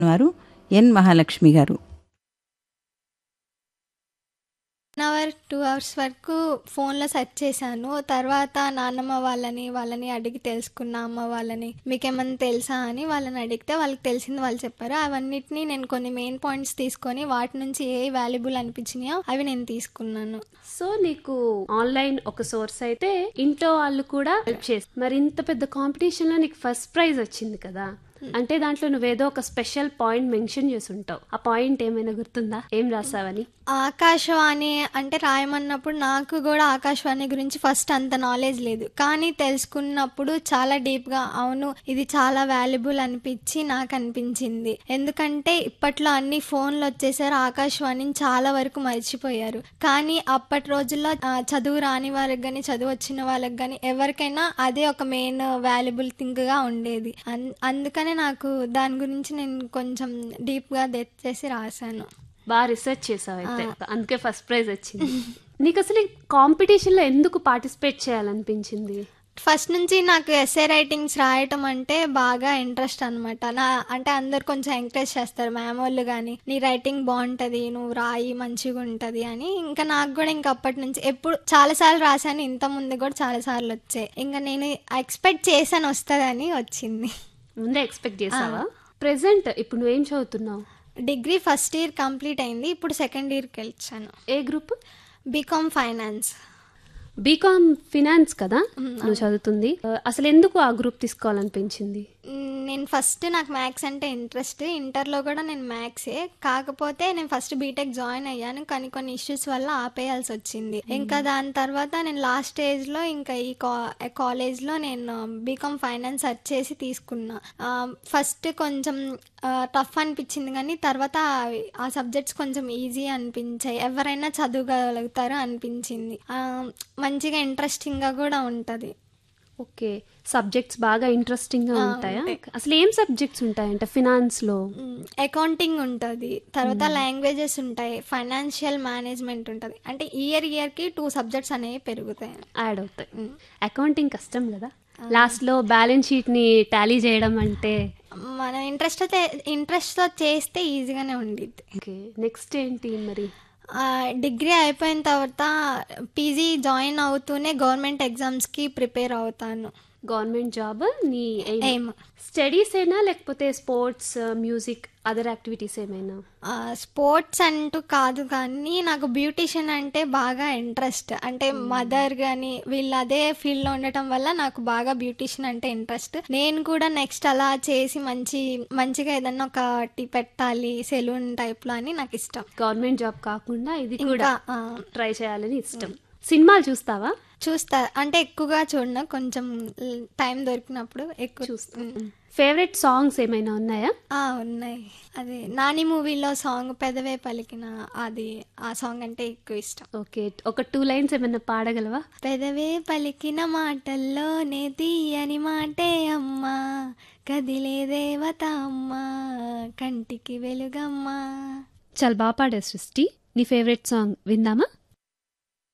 వారు ఎన్ మహాలక్ష్మి గారు one hour two hours వరకు ఫోన్లో సెర్చ్ చేశాను తర్వాత నాన్నమ్మ వాళ్ళని వాళ్ళని అడిగి తెలుసుకున్న అమ్మ వాళ్ళని మీకేమన్నా తెలుసా అని వాళ్ళని అడిగితే వాళ్ళకి తెలిసింది వాళ్ళు చెప్పారు అవన్నిటిని నేను కొన్ని మెయిన్ పాయింట్స్ తీసుకొని వాటి నుంచి ఏ వాల్యుబుల్ అనిపించినాయో అవి నేను తీసుకున్నాను సో నీకు ఆన్లైన్ ఒక సోర్స్ అయితే ఇంట్లో వాళ్ళు కూడా హెల్ప్ చేస్తారు మరి ఇంత పెద్ద కాంపిటీషన్ లో నీకు ఫస్ట్ ప్రైజ్ వచ్చింది కదా అంటే దాంట్లో నువ్వేదో ఒక స్పెషల్ పాయింట్ మెన్షన్ చేసి ఉంటావు ఆ పాయింట్ ఏమైనా గుర్తుందా ఏం రాసావని ఆకాశవాణి అంటే రాయమన్నప్పుడు నాకు కూడా ఆకాశవాణి గురించి ఫస్ట్ అంత నాలెడ్జ్ లేదు కానీ తెలుసుకున్నప్పుడు చాలా డీప్గా అవును ఇది చాలా వాల్యుబుల్ అనిపించి నాకు అనిపించింది ఎందుకంటే ఇప్పట్లో అన్ని ఫోన్లు వచ్చేసారు ఆకాశవాణిని చాలా వరకు మర్చిపోయారు కానీ అప్పటి రోజుల్లో ఆ, చదువు రాని వాళ్ళకి కానీ చదువు వచ్చిన వాళ్ళకి కానీ ఎవరికైనా అదే ఒక మెయిన్ వాల్యుబుల్ థింగ్గా ఉండేది అన్- అందుకనే నాకు దాని గురించి నేను కొంచెం డీప్గా తెచ్చేసి రాశాను బాగా రీసెర్చ్ చేసావు అయితే అందుకే ఫస్ట్ ప్రైజ్ వచ్చింది నీకు అసలు ఈ కాంపిటీషన్ లో ఎందుకు పార్టిసిపేట్ చేయాలనిపించింది ఫస్ట్ నుంచి నాకు ఎస్ఏ రైటింగ్స్ రాయటం అంటే బాగా ఇంట్రెస్ట్ అనమాట నా అంటే అందరు కొంచెం ఎంకరేజ్ చేస్తారు మ్యామ్ వాళ్ళు కానీ నీ రైటింగ్ బాగుంటుంది నువ్వు రాయి మంచిగా ఉంటుంది అని ఇంకా నాకు కూడా ఇంకా అప్పటి నుంచి ఎప్పుడు చాలాసార్లు రాశాను ఇంత ముందు కూడా చాలాసార్లు వచ్చాయి ఇంకా నేను ఎక్స్పెక్ట్ చేశాను వస్తుందని వచ్చింది ముందే ఎక్స్పెక్ట్ చేసావా ప్రెసెంట్ ఇప్పుడు నువ్వేం చదువుతున్నావు డిగ్రీ ఫస్ట్ ఇయర్ కంప్లీట్ అయింది ఇప్పుడు సెకండ్ ఇయర్కి వెళ్ళాను ఏ group BCom finance BCom finance కదా నువ్వు చదువుతుంది అసలు ఎందుకు ఆ గ్రూప్ తీసుకోవాలనిపించింది మ్, నేను ఫస్ట్ నాకు మ్యాథ్స్ అంటే ఇంట్రెస్ట్ ఇంటర్లో కూడా నేను మ్యాథ్సే కాకపోతే నేను ఫస్ట్ బీటెక్ జాయిన్ అయ్యాను కానీ కొన్ని ఇష్యూస్ వల్ల ఆపేయాల్సి వచ్చింది ఇంకా దాని తర్వాత నేను లాస్ట్ స్టేజ్లో ఇంకా ఈ కా కాలేజ్లో నేను బీకామ్ ఫైనాన్స్ సెర్చ్ చేసి తీసుకున్నా ఫస్ట్ కొంచెం టఫ్ అనిపించింది కానీ తర్వాత అవి- ఆ సబ్జెక్ట్స్ కొంచెం ఈజీ అనిపించాయి ఎవరైనా చదవగలుగుతారు అనిపించింది ఆ, మంచిగా ఇంట్రెస్టింగ్గా కూడా ఉంటుంది ఓకే సబ్జెక్ట్స్ బాగా ఇంట్రెస్టింగ్ గా ఉంటాయా అసలు ఏం సబ్జెక్ట్స్ ఉంటాయంట ఫినాన్స్ లో అకౌంటింగ్ ఉంటుంది తర్వాత లాంగ్వేజెస్ ఉంటాయి ఫైనాన్షియల్ మేనేజ్మెంట్ ఉంటుంది అంటే ఇయర్ ఇయర్కి టూ సబ్జెక్ట్స్ అనేవి పెరుగుతాయి యాడ్ అవుతాయి అకౌంటింగ్ కష్టం కదా లాస్ట్ లో బ్యాలెన్స్ షీట్ ని టాలీ చేయడం అంటే మన ఇంట్రెస్ట్ ఇంట్రెస్ట్తో చేస్తే ఈజీగానే ఉండిద్ది ఓకే నెక్స్ట్ ఏంటి మరి ఆ, డిగ్రీ అయిపోయిన తర్వాత పీజీ జాయిన్ అవుతూనే గవర్నమెంట్ ఎగ్జామ్స్కి ప్రిపేర్ అవుతాను గవర్నమెంట్ జాబ్ నీ Aim. స్టడీస్ అయినా లేకపోతే స్పోర్ట్స్ మ్యూజిక్ అదర్ యాక్టివిటీస్ ఏమైనా స్పోర్ట్స్ అంటూ కాదు కానీ నాకు బ్యూటిషియన్ అంటే బాగా ఇంట్రెస్ట్ అంటే మదర్ కానీ వీళ్ళు అదే ఫీల్డ్లో ఉండటం వల్ల నాకు బాగా బ్యూటిషియన్ అంటే ఇంట్రెస్ట్ నేను కూడా నెక్స్ట్ అలా చేసి మంచి మంచిగా ఏదన్నా ఒకటి పెట్టాలి సెలూన్ టైప్లో అని నాకు ఇష్టం గవర్నమెంట్ జాబ్ కాకుండా ఇది కూడా ఇంకా ఆ, ట్రై చేయాలని ఇష్టం సినిమాలు చూస్తావా చూస్తా అంటే ఎక్కువగా చూడను కొంచెం టైం దొరికినప్పుడు ఎక్కువ చూస్తా ఫేవరెట్ సాంగ్స్ ఏమైనా ఉన్నాయా ఆ, ఉన్నాయి అదే నాని మూవీలో సాంగ్ పెదవే పలికిన అది ఆ సాంగ్ అంటే ఎక్కువ ఇష్టం ఓకే ఒక టూ లైన్స్ ఏమైనా పాడగలవా పెదవే పలికిన మాటల్లోనే తీయని మాటే అమ్మా కదిలే దేవత అమ్మా కంటికి వెలుగమ్మా చాలా బాగా పాడే సృష్టి నీ ఫేవరెట్ సాంగ్ విందామా